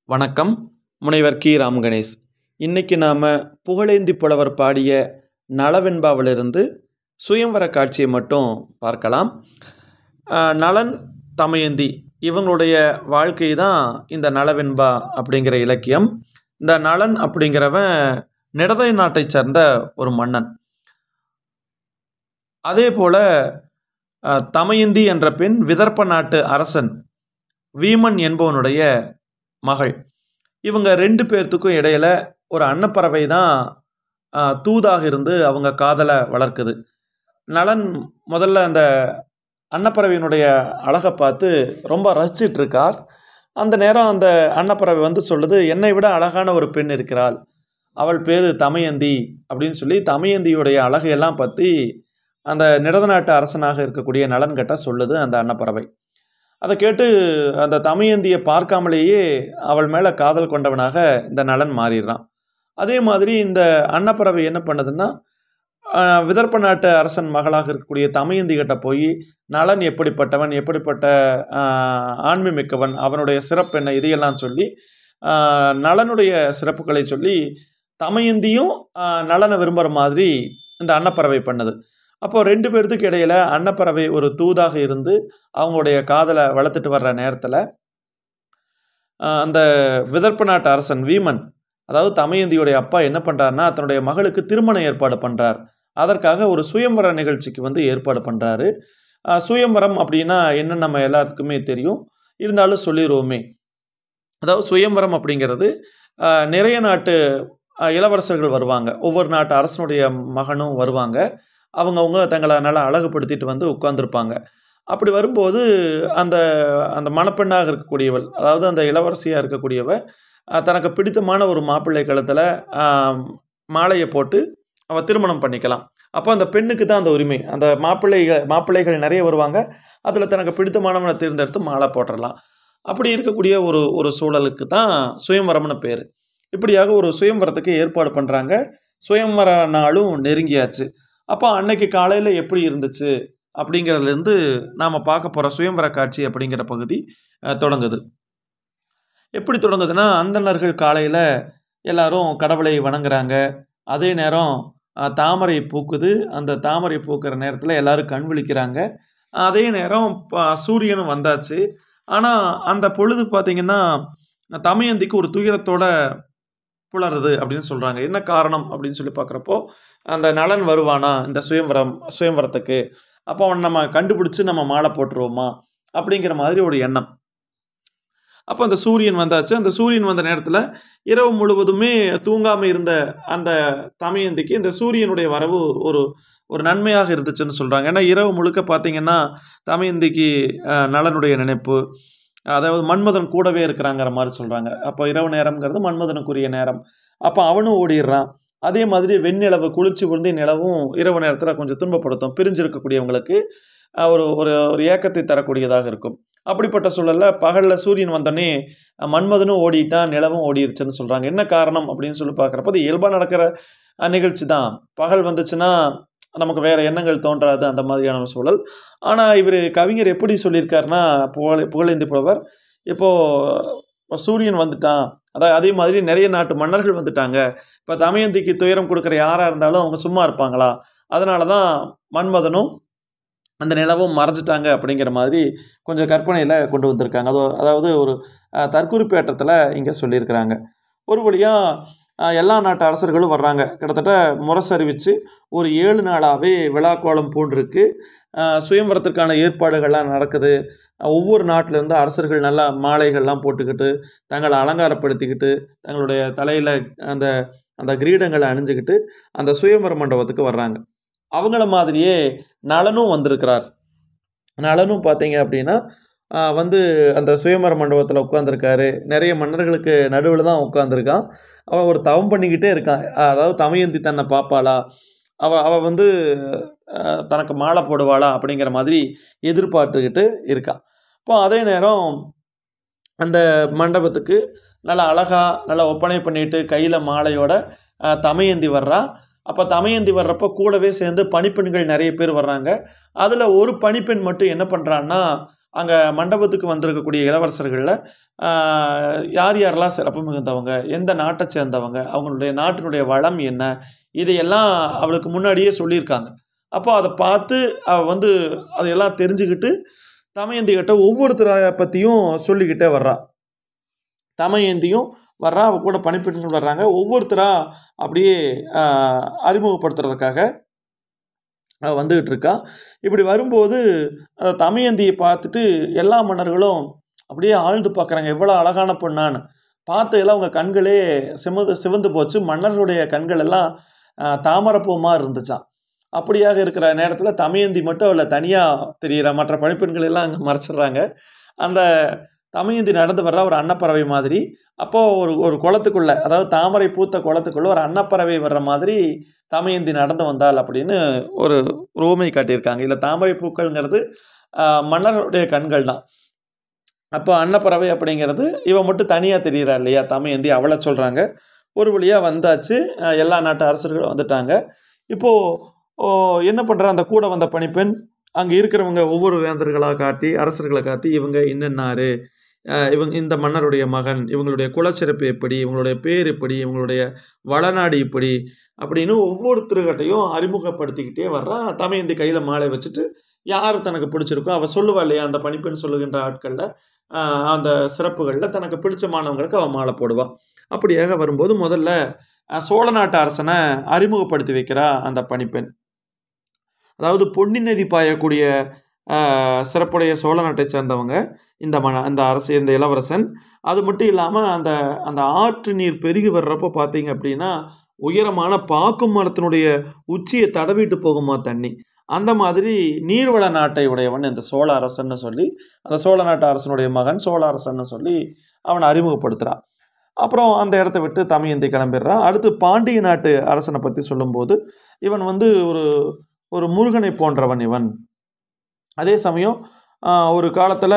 வணக்கம் முனைவர் கி ராம் கணேஷ் இன்னைக்கு நாம் புகழேந்தி புலவர் பாடிய நளவெண்பாவிலிருந்து சுயம்வர காட்சியை மட்டும் பார்க்கலாம் ஆஹ் நளன் தமயந்தி இவங்களுடைய வாழ்க்கை தான் இந்த நளவெண்பா அப்படிங்கிற இலக்கியம் இந்த நளன் அப்படிங்கிறவன் நிடதை நாட்டைச் சேர்ந்த ஒரு மன்னன் அதே போல் தமயந்தி என்ற பெண் விதர்ப்ப நாட்டு அரசன் வீமன் என்பவனுடைய மகள் இவங்க ரெண்டு பேர்த்துக்கும் இடையில ஒரு அன்னப்பறவை தான் ஆஹ், தூதாக இருந்து அவங்க காதலை வளர்க்குது நலன் முதல்ல அந்த அன்னப்பறவையினுடைய அழகை பார்த்து ரொம்ப ரசிச்சிட்டு இருக்கார் அந்த நேரம் அந்த அன்னப்பறவை வந்து சொல்லுது என்னை விட அழகான ஒரு பெண் இருக்கிறாள் அவள் பேர் தமயந்தி அப்படின்னு சொல்லி தமயந்தியுடைய அழகையெல்லாம் பற்றி அந்த நிடத நாட்டு அரசனாக இருக்கக்கூடிய நலன் கிட்ட சொல்லுது அந்த அன்னப்பறவை அதை கேட்டு அந்த தமயந்தியை பார்க்காமலேயே அவள் மேலே காதல் கொண்டவனாக இந்த நலன் மாறிடுறான் அதே மாதிரி இந்த அன்னப்பறவை என்ன பண்ணுதுன்னா ஆஹ், விதர்ப்ப நாட்டு அரசன் மகளாக இருக்கக்கூடிய தமயந்தி கிட்ட போய் நலன் எப்படிப்பட்டவன் எப்படிப்பட்ட ஆஹ், ஆண்மை மிக்கவன் அவனுடைய சிறப்பு என்ன இதையெல்லாம் சொல்லி ஆஹ், நலனுடைய சிறப்புகளை சொல்லி தமயந்தியும் ஆஹ், நலனை விரும்புகிற மாதிரி இந்த அன்னப்பறவை பண்ணுது அப்போ ரெண்டு பேர்த்துக்கு இடையில அன்னப்பறவை ஒரு தூதாக இருந்து அவங்களுடைய காதலை வளர்த்துட்டு வர்ற நேரத்தில் அந்த விதர்ப்ப நாட்டு அரசன் வீமன் அதாவது தமயந்தியுடைய அப்பா என்ன பண்ணுறாருன்னா தன்னுடைய மகளுக்கு திருமண ஏற்பாடு பண்ணுறார் அதற்காக ஒரு சுயம்வர நிகழ்ச்சிக்கு வந்து ஏற்பாடு பண்ணுறாரு சுயம்வரம் அப்படின்னா என்ன நம்ம எல்லாத்துக்குமே தெரியும் இருந்தாலும் சொல்லிடுவோமே அதாவது சுயம்வரம் அப்படிங்கிறது ஆஹ், நிறைய நாட்டு ஆஹ், இளவரசர்கள் வருவாங்க ஒவ்வொரு நாட்டு அரசனுடைய மகனும் வருவாங்க அவங்கவுங்க தங்களை நல்லா அழகுபடுத்திட்டு வந்து உட்காந்துருப்பாங்க அப்படி வரும்போது அந்த அந்த மணப்பெண்ணாக இருக்கக்கூடியவள் அதாவது அந்த இளவரசியாக இருக்கக்கூடியவ ஆஹ், தனக்கு பிடித்தமான ஒரு மாப்பிள்ளை கழுத்தில் மாலையை போட்டு அவள் திருமணம் பண்ணிக்கலாம் அப்போ அந்த பெண்ணுக்கு தான் அந்த உரிமை அந்த மாப்பிள்ளைகள் மாப்பிள்ளைகள் நிறைய வருவாங்க அதில் தனக்கு பிடித்தமானவனை தேர்ந்தெடுத்து மாலை போட்டுடலாம் அப்படி இருக்கக்கூடிய ஒரு ஒரு சூழலுக்கு தான் சுயம்வரம்னு பேர் இப்படியாக ஒரு சுயம்வரத்துக்கு ஏற்பாடு பண்ணுறாங்க சுயம்வர நாளும் நெருங்கியாச்சு அப்போ அன்னைக்கு காலையில் எப்படி இருந்துச்சு அப்படிங்கிறதுலேருந்து நாம் பார்க்க போகிற சுயம்வர காட்சி அப்படிங்கிற பகுதி அஹ், தொடங்குது எப்படி தொடங்குதுன்னா அந்தணர்கள் காலையில் எல்லாரும் கடவுளை வணங்குறாங்க அதே நேரம் அஹ், தாமரை பூக்குது அந்த தாமரை பூக்கிற நேரத்தில் எல்லாரும் கண் விழிக்கிறாங்க அதே நேரம் ப- சூரியனும் வந்தாச்சு ஆனால் அந்த பொழுது பார்த்திங்கன்னா தமயந்திக்கு ஒரு துயரத்தோட புலருது அப்படின்னு சொல்கிறாங்க என்ன காரணம் அப்படின்னு சொல்லி பார்க்குறப்போ அந்த நலன் வருவானா இந்த சுயம்வரம் சுயம்வரத்துக்கு அப்போ அவன் நம்ம கண்டுபிடிச்சி நம்ம மாலை போட்டுருவோமா அப்படிங்கிற மாதிரி ஒரு எண்ணம் அப்போ அந்த சூரியன் வந்தாச்சு அந்த சூரியன் வந்த நேரத்தில் இரவு முழுவதுமே தூங்காமல் இருந்த அந்த தமயந்திக்கு இந்த சூரியனுடைய வரவு ஒரு ஒரு நன்மையாக இருந்துச்சுன்னு சொல்கிறாங்க ஏன்னா இரவு முழுக்க பார்த்தீங்கன்னா தமயந்திக்கு அஹ், நலனுடைய நினைப்பு அதாவது மன்மதன் கூடவே இருக்கிறாங்கிற மாதிரி சொல்கிறாங்க அப்போ இரவு நேரம்ங்கிறது மன்மதனுக்குரிய நேரம் அப்போ அவனும் ஓடிடுறான் அதே மாதிரி வெண்ணிலவு குளிர்ச்சி பொருந்தி நிலவும் இரவு நேரத்தில் கொஞ்சம் துன்பப்படுத்தும் பிரிஞ்சிருக்கக்கூடியவங்களுக்கு அஹ், ஒரு ஒரு ஒரு ஏக்கத்தை தரக்கூடியதாக இருக்கும் அப்படிப்பட்ட சூழலில் பகலில் சூரியன் வந்தோடனே அஹ், மன்மதனும் ஓடிட்டான் நிலவும் ஓடிருச்சுன்னு சொல்கிறாங்க என்ன காரணம் அப்படின்னு சொல்லி பார்க்குறப்போ அது இயல்பாக நடக்கிற அஹ், நிகழ்ச்சி தான் பகல் வந்துச்சுன்னா நமக்கு வேறு எண்ணங்கள் தோன்றாது அந்த மாதிரியான ஒரு சூழல் ஆனால் இவர் கவிஞர் எப்படி சொல்லியிருக்காருன்னா புகழ் புகழேந்தி புலவர் இப்போது சூரியன் வந்துட்டான் அதாவது அதே மாதிரி நிறைய நாட்டு மன்னர்கள் வந்துட்டாங்க இப்போ தமயந்திக்கு துயரம் கொடுக்குற யாராக இருந்தாலும் அவங்க சும்மா இருப்பாங்களா அதனால தான் மன்மதனும் அந்த நிலவும் மறைஞ்சிட்டாங்க அப்படிங்கிற மாதிரி கொஞ்சம் கற்பனையில் கொண்டு வந்திருக்காங்க அது அதாவது ஒரு அஹ், தற்குறிப்பேற்றத்தில் இங்கே சொல்லியிருக்கிறாங்க ஒரு வழியாக எல்லா நாட்டு அரசர்களும் வர்றாங்க கிட்டத்தட்ட முரசறிவிச்சு ஒரு ஏழு நாளாகவே விழாக்கோலம் பூண்டிருக்கு அஹ், சுயம்வரத்திற்கான ஏற்பாடுகள்லாம் நடக்குது அஹ், ஒவ்வொரு நாட்டிலேருந்து அரசர்கள் நல்லா மாலைகள்லாம் போட்டுக்கிட்டு தங்களை அலங்காரப்படுத்திக்கிட்டு தங்களுடைய தலையில் அந்த அந்த கிரீடங்களை அணிஞ்சுக்கிட்டு அந்த சுயம்வர மண்டபத்துக்கு வர்றாங்க அவங்கள மாதிரியே நலனும் வந்திருக்கிறார் நலனும் பார்த்தீங்க அப்படின்னா ஆஹ், வந்து அந்த சுயமர மண்டபத்தில் உட்காந்துருக்காரு நிறைய மன்னர்களுக்கு நடுவில் தான் உட்காந்துருக்கான் அவன் ஒரு தவம் பண்ணிக்கிட்டே இருக்கான் ஆஹ், அதாவது தமயந்தி தன்னை பார்ப்பாளா அவ அவள் வந்து ஆஹ், தனக்கு மாலை போடுவாளா அப்படிங்கிற மாதிரி எதிர்பார்த்துக்கிட்டு இருக்கான் இப்போ அதே நேரம் அந்த மண்டபத்துக்கு நல்லா அழகா நல்லா ஒப்பனை பண்ணிட்டு கையில் மாலையோட ஆஹ், தமயந்தி வர்றா அப்போ தமயந்தி வர்றப்போ கூடவே சேர்ந்து பணிப்பெண்கள் நிறைய பேர் வர்றாங்க அதில் ஒரு பணிப்பெண் மட்டும் என்ன பண்ணுறான்னா அங்கே மண்டபத்துக்கு வந்திருக்கக்கூடிய இளவரசர்களில் யார் யாரெல்லாம் சிறப்பு மிகுந்தவங்க எந்த நாட்டை சேர்ந்தவங்க அவங்களுடைய நாட்டினுடைய வளம் என்ன இதையெல்லாம் அவளுக்கு முன்னாடியே சொல்லியிருக்காங்க அப்போ அதை பார்த்து அவள் வந்து அதையெல்லாம் தெரிஞ்சுக்கிட்டு தமயந்தி கிட்ட ஒவ்வொருத்தரை பற்றியும் சொல்லிக்கிட்டே வர்றா தமயந்தியும் வர்றா அவ கூட பணிப்பெண்கள் வர்றாங்க ஒவ்வொருத்தராக அப்படியே ஆஹ், அறிமுகப்படுத்துறதுக்காக அவ வந்துகிட்டு இருக்கா இப்படி வரும்போது அந்த தமயந்தியை பார்த்துட்டு எல்லா மன்னர்களும் அப்படியே ஆழ்ந்து பார்க்குறாங்க எவ்வளோ அழகான பொண்ணான்னு பார்த்து எல்லாம் அவங்க கண்களே சிமந்து சிவந்து போச்சு மன்னர்களுடைய கண்கள் எல்லாம் ஆஹ், தாமரைப்பூமா இருந்துச்சாம் அப்படியாக இருக்கிற நேரத்தில் தமயந்தி மட்டும் அவளை தனியாக தெரியிற மற்ற பணிப்பெண்கள் எல்லாம் அங்கே மறைச்சிடுறாங்க அந்த தமயந்தி நடந்து வர்ற ஒரு அன்னப்பறவை மாதிரி அப்போது ஒரு ஒரு குளத்துக்குள்ளே அதாவது தாமரை பூத்த குளத்துக்குள்ளே ஒரு அன்னப்பறவை வர்ற மாதிரி தமயந்தி நடந்து வந்தாள் அப்படின்னு ஒரு ரோமை காட்டியிருக்காங்க இல்லை தாமரை பூக்கள்ங்கிறது ஆஹ், மன்னருடைய கண்கள் தான் அப்போ அன்னப்பறவை அப்படிங்கிறது இவன் மட்டும் தனியாக தெரிகிறா இல்லையா தமயந்தி அவளை சொல்கிறாங்க ஒரு வழியாக வந்தாச்சு ஆஹ், எல்லா நாட்டு அரசர்களும் வந்துட்டாங்க இப்போது என்ன பண்ணுறா அந்த கூட வந்த பணிப்பெண் அங்கே இருக்கிறவங்க ஒவ்வொரு வேந்தர்களாக காட்டி அரசர்களை காட்டி இவங்க என்னென்னாரு ஆஹ், இவங்க இந்த மன்னருடைய மகன் இவங்களுடைய குலச்சிறப்பு எப்படி இவங்களுடைய பேர் எப்படி இவங்களுடைய வளநாடு இப்படி அப்படின்னு ஒவ்வொருத்தருக்கிட்டையும் அறிமுகப்படுத்திக்கிட்டே வர்றா தமையந்தி கையில் மாலை வச்சுட்டு யார் தனக்கு பிடிச்சிருக்கோ அவள் சொல்லுவா இல்லையா அந்த பணிப்பெண் சொல்லுகின்ற ஆட்களில் அந்த சிறப்புகளில் தனக்கு பிடிச்சமானவங்களுக்கு அவள் மாலை போடுவாள் அப்படியாக வரும்போது முதல்ல ஆஹ், சோழ நாட்டு அரசனை அறிமுகப்படுத்தி வைக்கிறா அந்த பணிப்பெண் அதாவது பொன்னி நதி பாயக்கூடிய ஆஹ், சிறப்புடைய சோழ நாட்டை சேர்ந்தவங்க இந்த மன அந்த அரசு இந்த இளவரசன் அது மட்டும் இல்லாமல் அந்த அந்த ஆற்று நீர் பெருகி வர்றப்போ பார்த்தீங்க அப்படின்னா உயரமான பாக்கு மரத்தினுடைய உச்சியை தடவிட்டு போகுமா தண்ணி அந்த மாதிரி நீர்வள நாட்டை உடையவன் இந்த சோழ அரசன்னு சொல்லி அந்த சோழ நாட்டு அரசனுடைய மகன் சோழ அரசன்னு சொல்லி அவனை அறிமுகப்படுத்துகிறான் அப்புறம் அந்த இடத்த விட்டு தமையந்தி கிளம்பிடுறான் அடுத்து பாண்டிய நாட்டு அரசனை பற்றி சொல்லும்போது இவன் வந்து ஒரு ஒரு முருகனை போன்றவன் இவன் அதே சமயம் ஆஹ், ஒரு காலத்தில்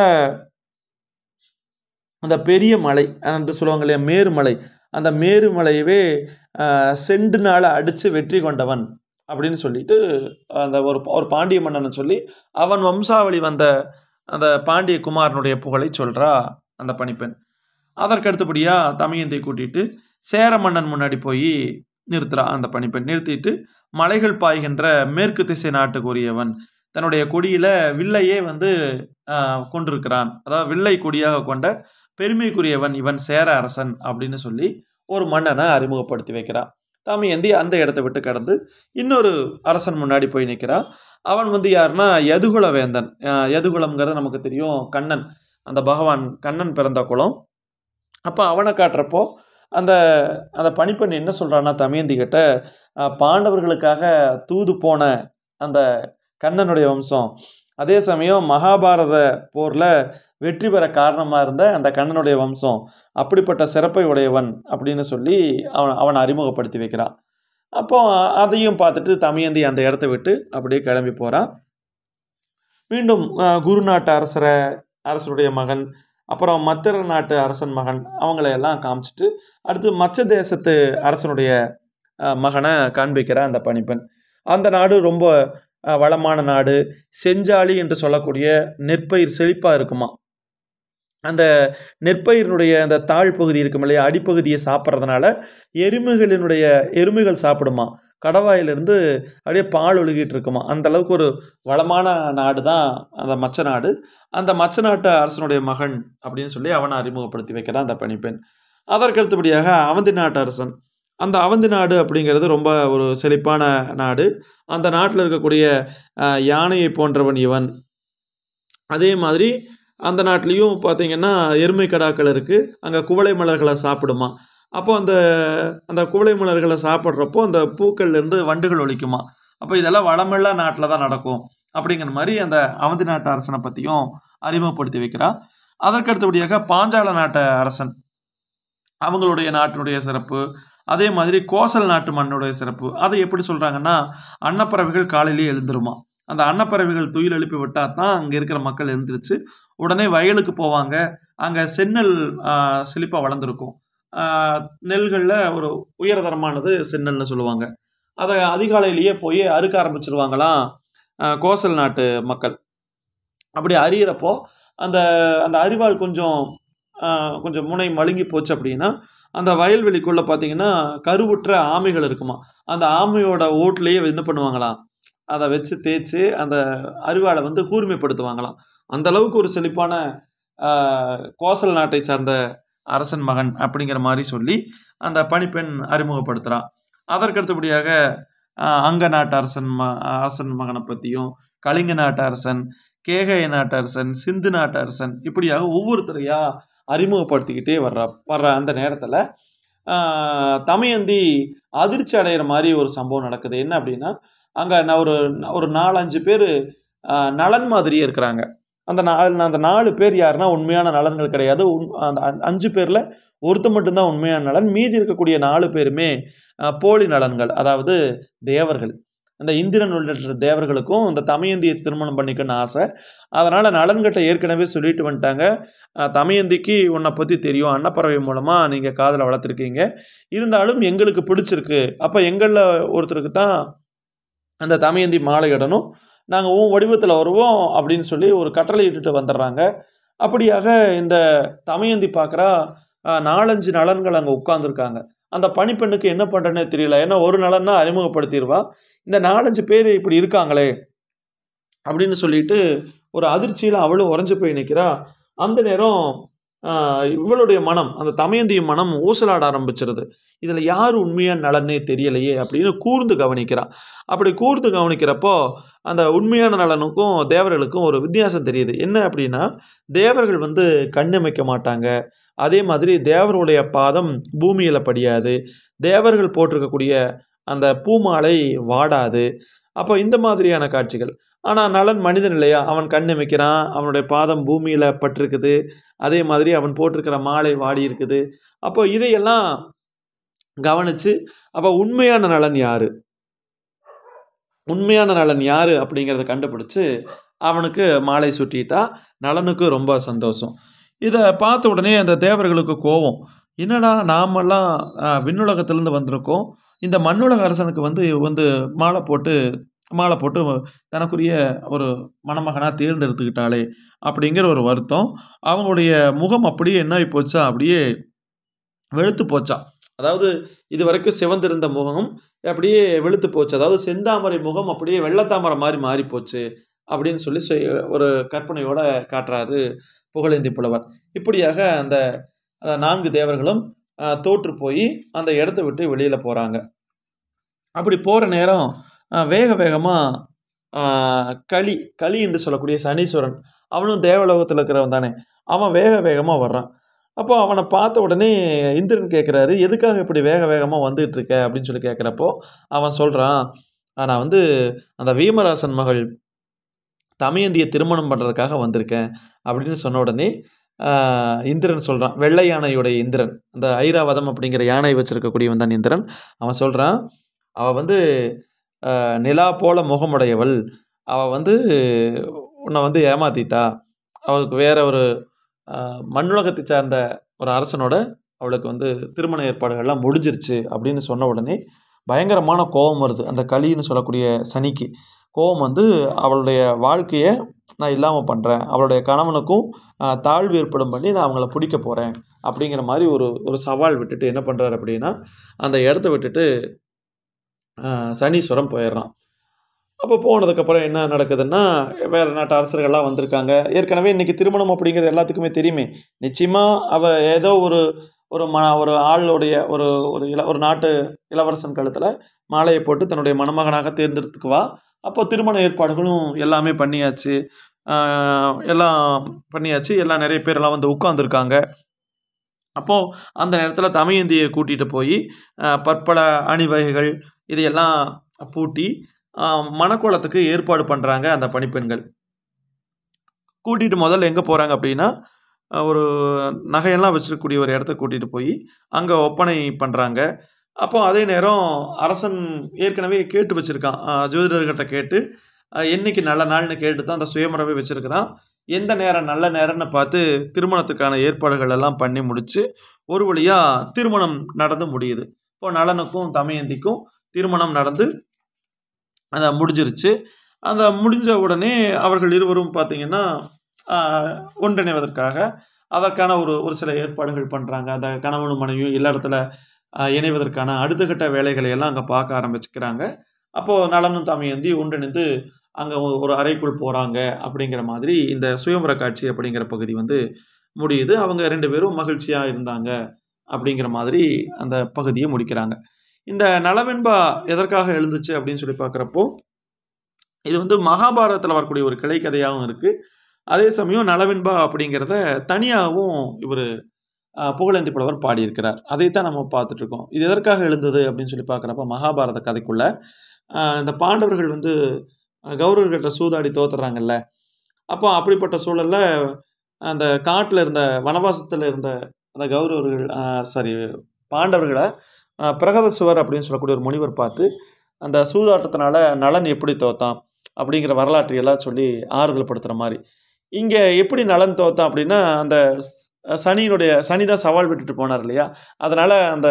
அந்த பெரிய மலை என்று சொல்லுவாங்க இல்லையா மேருமலை அந்த மேருமலையவே ஆஹ், செண்டுனால அடித்து வெற்றி கொண்டவன் அப்படின்னு சொல்லிட்டு அந்த ஒரு ஒரு பாண்டிய மன்னனை சொல்லி அவன் வம்சாவளி வந்த அந்த பாண்டிய குமாரனுடைய புகழை சொல்கிறா அந்த பணிப்பெண் அதற்கு அடுத்தபடியாக தமையந்தை கூட்டிட்டு சேர மன்னன் முன்னாடி போய் நிறுத்துறா அந்த பணிப்பெண் நிறுத்திட்டு மலைகள் பாய்கின்ற மேற்கு திசை நாட்டுக்குரியவன் தன்னுடைய கொடியில் வில்லையே வந்து ஆஹ், கொண்டிருக்கிறான் அதாவது வில்லை கொடியாக கொண்ட பெருமைக்குரியவன் இவன் சேர அரசன் அப்படின்னு சொல்லி ஒரு மன்னனை அறிமுகப்படுத்தி வைக்கிறான் தமையந்தி அந்த இடத்த விட்டு கடந்து இன்னொரு அரசன் முன்னாடி போய் நிற்கிறான் அவன் வந்து யாருன்னா யதுகுல வேந்தன் ஆஹ், யதுகுலம்ங்கிறது நமக்கு தெரியும் கண்ணன் அந்த பகவான் கண்ணன் பிறந்த குலம் அப்போ அவனை காட்டுறப்போ அந்த அந்த பணிப்பெண் என்ன சொல்கிறான்னா தமயந்தி கிட்ட ஆஹ், பாண்டவர்களுக்காக தூது போன அந்த கண்ணனுடைய வம்சம் அதே சமயம் மகாபாரத போரில் வெற்றி பெற காரணமாக இருந்த அந்த கண்ணனுடைய வம்சம் அப்படிப்பட்ட சிறப்பை உடையவன் அப்படின்னு சொல்லி அவன் அவனை அறிமுகப்படுத்தி வைக்கிறான் அப்போ அதையும் பார்த்துட்டு தமயந்தி அந்த இடத்த விட்டு அப்படியே கிளம்பி போகிறான் மீண்டும் ஆஹ், குரு நாட்டு அரசரை அரசருடைய மகன் அப்புறம் மத்திர நாட்டு அரசன் மகன் அவங்கள எல்லாம் காமிச்சிட்டு அடுத்து மச்ச தேசத்து அரசனுடைய ஆஹ், மகனை காண்பிக்கிற அந்த பணிப்பெண் அந்த நாடு ரொம்ப ஆஹ், வளமான நாடு செஞ்சாலி என்று சொல்லக்கூடிய நெற்பயிர் செழிப்பாக இருக்குமா அந்த நெற்பயிரினுடைய அந்த தாழ் பகுதி இருக்கும் இல்லையா அடிப்பகுதியை சாப்பிட்றதுனால எருமைகளினுடைய எருமைகள் சாப்பிடுமா கடவாயிலிருந்து அப்படியே பால் ஒழுகிட்டு இருக்குமா அந்த அளவுக்கு ஒரு வளமான நாடு தான் அந்த மச்ச நாடு அந்த மச்ச நாட்டு அரசனுடைய மகன் அப்படின்னு சொல்லி அவனை அறிமுகப்படுத்தி வைக்கிறான் அந்த பணிப்பெண் அதற்கு அடுத்தபடியாக அவந்தி நாட்டு அரசன் அந்த அவந்தி நாடு அப்படிங்கிறது ரொம்ப ஒரு செழிப்பான நாடு அந்த நாட்டில் இருக்கக்கூடிய அஹ், யானையை போன்றவன் இவன் அதே மாதிரி அந்த நாட்டிலையும் பார்த்தீங்கன்னா எருமை கடாக்கள் இருக்குது அங்கே குவளை மலர்களை சாப்பிடுமா அப்போ அந்த அந்த குவளை மலர்களை சாப்பிட்றப்போ அந்த பூக்கள்லேருந்து வண்டுகள் ஒலிக்குமா அப்போ இதெல்லாம் வளமுள்ள நாட்டில் தான் நடக்கும் அப்படிங்கிற மாதிரி அந்த அவந்தி நாட்டு அரசனை பற்றியும் அறிமுகப்படுத்தி வைக்கிறான் அதற்கு அடுத்தபடியாக பாஞ்சால நாட்டு அரசன் அவங்களுடைய நாட்டினுடைய சிறப்பு அதே மாதிரி கோசல் நாட்டு மண்ணுடைய சிறப்பு அதை எப்படி சொல்கிறாங்கன்னா அன்னப்பறவைகள் காலையிலேயே எழுந்துருமா அந்த அன்னப்பறவைகள் துயில் எழுப்பி விட்டால் தான் அங்கே இருக்கிற மக்கள் எழுந்திருச்சு உடனே வயலுக்கு போவாங்க அங்கே செந்நெல் செழிப்பாக வளர்ந்துருக்கும் நெல்களில் ஒரு உயர்தரமானது செந்நெல்னு சொல்லுவாங்க அதை அதிகாலையிலேயே போய் அறுக்க ஆரம்பிச்சிருவாங்களாம் ஆஹ் கோசல் நாட்டு மக்கள் அப்படி அறியிறப்போ அந்த அந்த அரிவாள் கொஞ்சம் ஆஹ், கொஞ்சம் முனை மழுங்கி போச்சு அப்படின்னா அந்த வயல்வெளிக்குள்ளே பார்த்தீங்கன்னா கருவுற்ற ஆமைகள் இருக்குமா அந்த ஆமையோட ஓட்லேயே என்ன பண்ணுவாங்களாம் அதை வச்சு தேய்ச்சி அந்த அரிவாளை வந்து கூர்மைப்படுத்துவாங்களாம் அந்த அளவுக்கு ஒரு செழிப்பான ஆஹ், கோசல் நாட்டை சார்ந்த அரசன் மகன் அப்படிங்கிற மாதிரி சொல்லி அந்த பணிப்பெண் அறிமுகப்படுத்துகிறான் அதற்கடுத்தபடியாக ஆஹ், அங்க நாட்டு அரசன் ம அரசன் மகனை பற்றியும் கலிங்க நாட்டு அரசன் கேகய நாட்டு அரசன் சிந்து நாட்டு அரசன் இப்படியாக ஒவ்வொருத்தரையா அறிமுகப்படுத்திக்கிட்டே வர்றா வர்ற அந்த நேரத்தில் தமயந்தி அதிர்ச்சி அடைகிற மாதிரி ஒரு சம்பவம் நடக்குது என்ன அப்படின்னா அங்கே நான் ஒரு ஒரு நாலஞ்சு பேர் நலன் மாதிரியே இருக்கிறாங்க அந்த நா அந்த நாலு பேர் யாருன்னா உண்மையான நலன்கள் கிடையாது உண்- அந்த அ- அஞ்சு பேரில் ஒருத்த மட்டும்தான் உண்மையான நலன் மீதி இருக்கக்கூடிய நாலு பேருமே அஹ், போலி நலன்கள் அதாவது தேவர்கள் அந்த இந்திரன் உள்ளிட்ட தேவர்களுக்கும் இந்த தமயந்தியை திருமணம் பண்ணிக்கணும்னு ஆசை அதனால் நலன்கிட்ட ஏற்கனவே சொல்லிட்டு வந்துட்டாங்க அஹ், தமயந்திக்கு உன்னை பற்றி தெரியும் அன்னப்பறவை மூலமாக நீங்கள் காதலை வளர்த்துருக்கீங்க இருந்தாலும் எங்களுக்கு பிடிச்சிருக்கு அப்போ எங்களில் ஒருத்தருக்கு தான் அந்த தமயந்தி மாலையிடணும் நாங்கள் உன் வடிவத்தில் வருவோம் அப்படின்னு சொல்லி ஒரு கட்டளை இட்டுட்டு வந்துடுறாங்க அப்படியாக இந்த தமயந்தி பார்க்குறா நாலஞ்சு நலன்கள் அங்கே உட்காந்துருக்காங்க அந்த பணிப்பெண்ணுக்கு என்ன பண்ணுறேன்னே தெரியல ஏன்னா ஒரு நலன்னா அறிமுகப்படுத்திடுவா இந்த நாலஞ்சு பேர் இப்படி இருக்காங்களே அப்படின்னு சொல்லிட்டு ஒரு அதிர்ச்சியில் அவளும் உறைஞ்சு போய் நிற்கிறா அந்த நேரம் ஆஹ், இவளுடைய மனம் அந்த தமயந்தியின் மனம் ஊசலாட ஆரம்பிச்சிருது இதில் யார் உண்மையான நலனே தெரியலையே அப்படின்னு கூர்ந்து கவனிக்கிறா அப்படி கூர்ந்து கவனிக்கிறப்போ அந்த உண்மையான நலனுக்கும் தேவர்களுக்கும் ஒரு வித்தியாசம் தெரியுது என்ன அப்படின்னா தேவர்கள் வந்து கண்ணமைக்க மாட்டாங்க அதே மாதிரி தேவர்களுடைய பாதம் பூமியில் படியாது தேவர்கள் போட்டிருக்கக்கூடிய அந்த பூமாலை வாடாது அப்போ இந்த மாதிரியான காட்சிகள் ஆனால் நலன் மனிதன் இல்லையா அவன் கண் அமைக்கிறான் அவனுடைய பாதம் பூமியில் பட்டிருக்குது அதே மாதிரி அவன் போட்டிருக்கிற மாலை வாடி இருக்குது அப்போ இதையெல்லாம் கவனித்து அப்போ உண்மையான நலன் யாரு உண்மையான நலன் யாரு அப்படிங்கிறத கண்டுபிடிச்சு அவனுக்கு மாலை சுட்டிட்டா நலனுக்கு ரொம்ப சந்தோஷம் இதை பார்த்த உடனே அந்த தேவர்களுக்கு கோபம் என்னடா நாமெல்லாம் ஆஹ், விண்ணுலகத்திலேருந்து வந்திருக்கோம் இந்த மண்ணுலக அரசனுக்கு வந்து இவ வந்து மாலை போட்டு மாலை போட்டு தனக்குரிய ஒரு மணமகனாக தேர்ந்தெடுத்துக்கிட்டாளே அப்படிங்கிற ஒரு வருத்தம் அவங்களுடைய முகம் அப்படியே என்ன ஆகி போச்சா அப்படியே வெளுத்து போச்சா அதாவது இது வரைக்கும் சிவந்திருந்த முகம் அப்படியே வெளுத்து போச்சு அதாவது செந்தாமரை முகம் அப்படியே வெள்ளத்தாமரை மாதிரி மாறி போச்சு அப்படின்னு சொல்லி சொ- ஒரு கற்பனையோட காட்டுறாரு புகழேந்தி புலவர் இப்படியாக அந்த அந்த நான்கு தேவர்களும் ஆஹ், தோற்று போய் அந்த இடத்த விட்டு வெளியில் போகிறாங்க அப்படி போகிற நேரம் ஆஹ், வேக வேகமாக களி களி என்று சொல்லக்கூடிய சனீஸ்வரன் அவனும் தேவலோகத்தில் இருக்கிறவன் தானே அவன் வேக வேகமாக வர்றான் அப்போ அவனை பார்த்த உடனே இந்திரன் கேட்குறாரு எதுக்காக இப்படி வேக வேகமாக வந்துகிட்டு இருக்க அப்படின்னு சொல்லி கேட்குறப்போ அவன் சொல்கிறான் நான் வந்து அந்த வீமராசன் மகள் தமயந்தியை திருமணம் பண்ணுறதுக்காக வந்திருக்கேன் அப்படின்னு சொன்ன உடனே ஆஹ், இந்திரன் சொல்கிறான் வெள்ளை யானையுடைய இந்திரன் அந்த ஐராவதம் அப்படிங்கிற யானை வச்சிருக்கக்கூடியவன் தான் இந்திரன் அவன் சொல்கிறான் அவள் வந்து ஆஹ், நிலா போல முகமுடையவள் அவள் வந்து உன்னை வந்து ஏமாத்திட்டா அவளுக்கு வேற ஒரு ஆஹ், மண்ணுலகத்தை சார்ந்த ஒரு அரசனோட அவளுக்கு வந்து திருமண ஏற்பாடுகள்லாம் முடிஞ்சிருச்சு அப்படின்னு சொன்ன உடனே பயங்கரமான கோபம் வருது அந்த களின்னு சொல்லக்கூடிய சனிக்கு கோபம் வந்து அவளுடைய வாழ்க்கையை நான் இல்லாமல் பண்ணுறேன் அவளுடைய கணவனுக்கும் ஆஹ், தாழ்வு ஏற்படும் பண்ணி நான் அவங்கள பிடிக்க போகிறேன் அப்படிங்கிற மாதிரி ஒரு ஒரு சவால் விட்டுட்டு என்ன பண்ணுறாரு அப்படின்னா அந்த இடத்த விட்டுட்டு ஆஹ், சனீஸ்வரம் போயிடுறான் அப்போ போனதுக்கப்புறம் என்ன நடக்குதுன்னா வேறு நாட்டு அரசர்கள்லாம் வந்திருக்காங்க ஏற்கனவே இன்றைக்கி திருமணம் அப்படிங்கிறது எல்லாத்துக்குமே தெரியுமே நிச்சயமாக அவள் ஏதோ ஒரு ஒரு ம ஒரு ஆளுடைய ஒரு ஒரு இள ஒரு நாட்டு இளவரசன் கழுத்தில் மாலையை போட்டு தன்னுடைய மணமகனாக தேர்ந்தெடுத்துக்குவா அப்போ திருமண ஏற்பாடுகளும் எல்லாமே பண்ணியாச்சு ஆஹ் எல்லாம் பண்ணியாச்சு எல்லாம் நிறைய பேரெல்லாம் வந்து உட்காந்துருக்காங்க அப்போது அந்த நேரத்தில் தமயந்தியை கூட்டிகிட்டு போய் ஆஹ் பற்பல அணிவகைகள் இதையெல்லாம் பூட்டி ஆஹ் மணக்கோலத்துக்கு ஏற்பாடு பண்ணுறாங்க அந்த பணிப்பெண்கள் கூட்டிகிட்டு முதல்ல எங்கே போகிறாங்க அப்படின்னா ஆஹ் ஒரு நகையெல்லாம் வச்சிருக்கக்கூடிய ஒரு இடத்த கூட்டிகிட்டு போய் அங்கே ஒப்பனை பண்ணுறாங்க அப்போ அதே நேரம் அரசன் ஏற்கனவே கேட்டு வச்சுருக்கான் ஜோதிடர்கிட்ட கேட்டு ஆஹ் என்னைக்கு நல்ல நாள்னு கேட்டு தான் அந்த சுயமரபை வச்சுருக்கிறான் எந்த நேரம் நல்ல நேரம்னு பார்த்து திருமணத்துக்கான ஏற்பாடுகள் எல்லாம் பண்ணி முடிச்சு ஒரு வழியாக திருமணம் நடந்து முடியுது இப்போ நலனுக்கும் தமயந்திக்கும் திருமணம் நடந்து அந்த முடிஞ்சிருச்சு அந்த முடிஞ்ச உடனே அவர்கள் இருவரும் பார்த்தீங்கன்னா ஆஹ், ஒன்றிணைவதற்காக அதற்கான ஒரு ஒரு சில ஏற்பாடுகள் பண்ணுறாங்க அந்த கணவனும் மனைவியும் எல்லா இடத்துல ஆஹ், இணைவதற்கான அடுத்த கட்ட வேலைகளை எல்லாம் அங்கே பார்க்க ஆரம்பிச்சுக்கிறாங்க அப்போது நலனும் தமையந்தி ஒன்றிணைந்து அங்கே ஒரு அறைக்குள் போகிறாங்க அப்படிங்கிற மாதிரி இந்த சுயம்பர காட்சி அப்படிங்கிற பகுதி வந்து முடியுது அவங்க ரெண்டு பேரும் மகிழ்ச்சியாக இருந்தாங்க அப்படிங்கிற மாதிரி அந்த பகுதியை முடிக்கிறாங்க இந்த நலவெண்பா எதற்காக எழுந்துச்சு அப்படின்னு சொல்லி பார்க்குறப்போ இது வந்து மகாபாரதத்தில் வரக்கூடிய ஒரு கிளை கதையாகவும் இருக்குது அதே சமயம் நலவெண்பா அப்படிங்கிறத தனியாகவும் இவர் புகழேந்தி புலவர் பாடியிருக்கிறார் அதைத்தான் நம்ம பார்த்துட்டு இருக்கோம் இது எதற்காக எழுந்தது அப்படின்னு சொல்லி பார்க்குறப்ப மகாபாரத கதைக்குள்ள ஆஹ் இந்த பாண்டவர்கள் வந்து அஹ் கௌரவர்கிட்ட சூதாடி தோத்துறாங்கல்ல அப்போ அப்படிப்பட்ட சூழலில் அந்த காட்டில் இருந்த வனவாசத்தில் இருந்த அந்த கௌரவர்கள் சாரி பாண்டவர்களை ஆஹ் பிரகத சுவர் அப்படின்னு சொல்லக்கூடிய ஒரு முனிவர் பார்த்து அந்த சூதாட்டத்தினால நலன் எப்படி தோத்தான் அப்படிங்கிற வரலாற்றை எல்லாம் சொல்லி ஆறுதல் படுத்துகிற மாதிரி இங்கே எப்படி நலன் தோத்தான் அப்படின்னா அந்த ஸ்- சனியினுடைய சனி தான் சவால் விட்டுட்டு போனார் இல்லையா அதனால் அந்த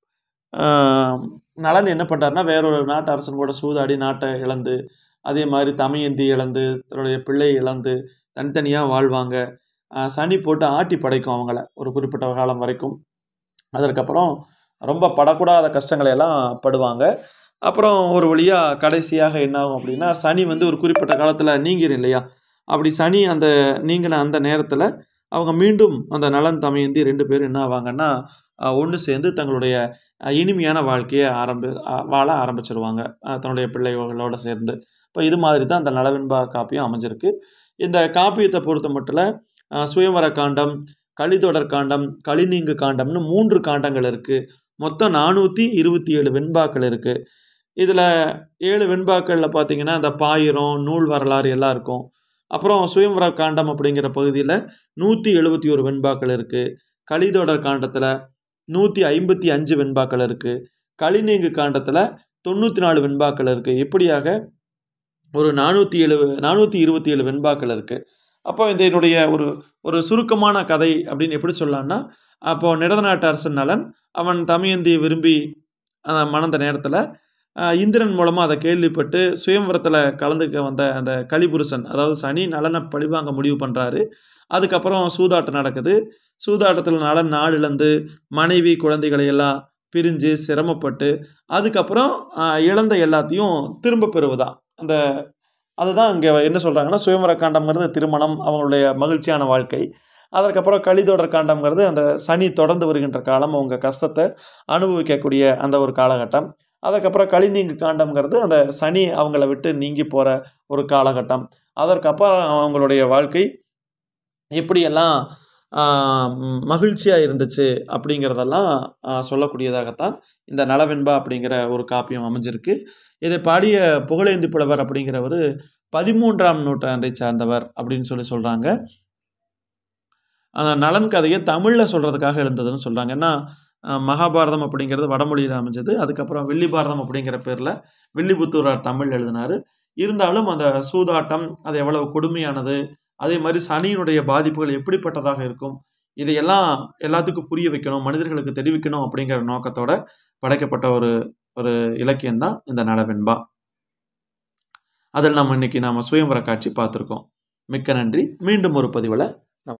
ஆஹ், நலன் என்ன பண்ணுறாருன்னா வேறொரு நாட்டு அரசன் கூட சூதாடி நாட்டை இழந்து அதே மாதிரி தமையந்தி இழந்து தன்னுடைய பிள்ளை இழந்து தனித்தனியாக வாழ்வாங்க ஆஹ், சனி போட்டு ஆட்டி படைக்கும் அவங்கள ஒரு குறிப்பிட்ட காலம் வரைக்கும் அதற்கப்புறம் ரொம்ப படக்கூடாத கஷ்டங்களை எல்லாம் படுவாங்க அப்புறம் ஒரு வழியாக கடைசியாக என்ன ஆகும் அப்படின்னா சனி வந்து ஒரு குறிப்பிட்ட காலத்தில் நீங்கிரும் இல்லையா அப்படி சனி அந்த நீங்கின அந்த நேரத்தில் அவங்க மீண்டும் அந்த நலன் தமையந்தி ரெண்டு பேரும் என்ன ஆவாங்கன்னா ஒன்று சேர்ந்து தங்களுடைய அஹ், இனிமையான வாழ்க்கையை ஆரம்பி அஹ், வாழ ஆரம்பிச்சிருவாங்க அஹ், தன்னுடைய பிள்ளைகளோட சேர்ந்து இப்போ இது மாதிரி தான் அந்த நலவெண்பா காப்பியம் அமைஞ்சிருக்கு இந்த காப்பியத்தை பொறுத்த மட்டும் அஹ், சுயவர காண்டம் கலித்தொடர் காண்டம் கலிநீங்கு காண்டம்னு மூன்று காண்டங்கள் இருக்குது மொத்தம் நானூற்றி இருபத்தி ஏழு வெண்பாக்கள் இருக்குது இதில் ஏழு வெண்பாக்களில் பார்த்தீங்கன்னா இந்த பாயிரம் நூல் வரலாறு எல்லாம் இருக்கும் அப்புறம் சுயம்வர காண்டம் அப்படிங்கிற பகுதியில் நூற்றி எழுபத்தி ஒரு வெண்பாக்கள் இருக்குது கலிதொடர் காண்டத்தில் நூற்றி ஐம்பத்தி அஞ்சு வெண்பாக்கள் இருக்குது கலிநீங்கு காண்டத்தில் தொண்ணூற்றி நாலு வெண்பாக்கள் இருக்குது இப்படியாக ஒரு நானூற்றி எழு நானூற்றி இருபத்தி ஏழு வெண்பாக்கள் இருக்குது அப்போ இந்த என்னுடைய ஒரு ஒரு சுருக்கமான கதை அப்படின்னு எப்படி சொல்லலாம்னா அப்போ நிடத நாட்டு அரசன் நலன் அவன் தமயந்தியை விரும்பி அஹ், மணந்த நேரத்தில் இந்திரன் மூலமாக அதை கேள்விப்பட்டு சுயம்வரத்தில் கலந்துக்க வந்த அந்த கலிபுருஷன் அதாவது சனி நலனை பழிவாங்க முடிவு பண்ணுறாரு அதுக்கப்புறம் சூதாட்டம் நடக்குது சூதாட்டத்தில் நலன் நாடு இழந்து மனைவி குழந்தைகளை எல்லாம் பிரிஞ்சு சிரமப்பட்டு அதுக்கப்புறம் ஆஹ், இழந்த எல்லாத்தையும் திரும்ப பெறுவதான் அந்த அதுதான் இங்கே என்ன சொல்கிறாங்கன்னா சுயம்பர காண்டம்ங்கிறது திருமணம் அவங்களுடைய மகிழ்ச்சியான வாழ்க்கை அதற்கப்புறம் கலிதொடர் காண்டம்ங்கிறது அந்த சனி தொடர்ந்து வருகின்ற காலம் அவங்க கஷ்டத்தை அனுபவிக்கக்கூடிய அந்த ஒரு காலகட்டம் அதற்கப்புறம் கலிநீங்கு காண்டம்ங்கிறது அந்த சனி அவங்கள விட்டு நீங்கி போகிற ஒரு காலகட்டம் அதற்கப்புறம் அவங்களுடைய வாழ்க்கை எப்படியெல்லாம் மகிழ்ச்சியாக இருந்துச்சு அப்படிங்கிறதெல்லாம் ஆஹ், சொல்லக்கூடியதாகத்தான் இந்த நலவெண்பா அப்படிங்கிற ஒரு காப்பியம் அமைஞ்சிருக்கு இதை பாடிய புகழேந்தி புலவர் அப்படிங்கிறவர் பதிமூன்றாம் நூற்றாண்டை சார்ந்தவர் அப்படின்னு சொல்லி சொல்கிறாங்க அந்த நலன் கதையை தமிழில் சொல்கிறதுக்காக எழுந்ததுன்னு சொல்கிறாங்க ஏன்னா அஹ், மகாபாரதம் அப்படிங்கிறது வடமொழியில் அமைஞ்சது அதுக்கப்புறம் வில்லி பாரதம் அப்படிங்கிற பேரில் வில்லிபுத்தூரார் தமிழ் எழுதினார் இருந்தாலும் அந்த சூதாட்டம் அது எவ்வளவு கொடுமையானது அதே மாதிரி சனியினுடைய பாதிப்புகள் எப்படிப்பட்டதாக இருக்கும் இதையெல்லாம் எல்லாத்துக்கும் புரிய வைக்கணும் மனிதர்களுக்கு தெரிவிக்கணும் அப்படிங்கிற நோக்கத்தோட படைக்கப்பட்ட ஒரு ஒரு இலக்கியம் தான் இந்த நலவெண்பா அதில் நம்ம இன்னைக்கு நாம சுயம்பர காட்சி பார்த்துருக்கோம் மிக்க நன்றி மீண்டும் ஒரு பதிவில்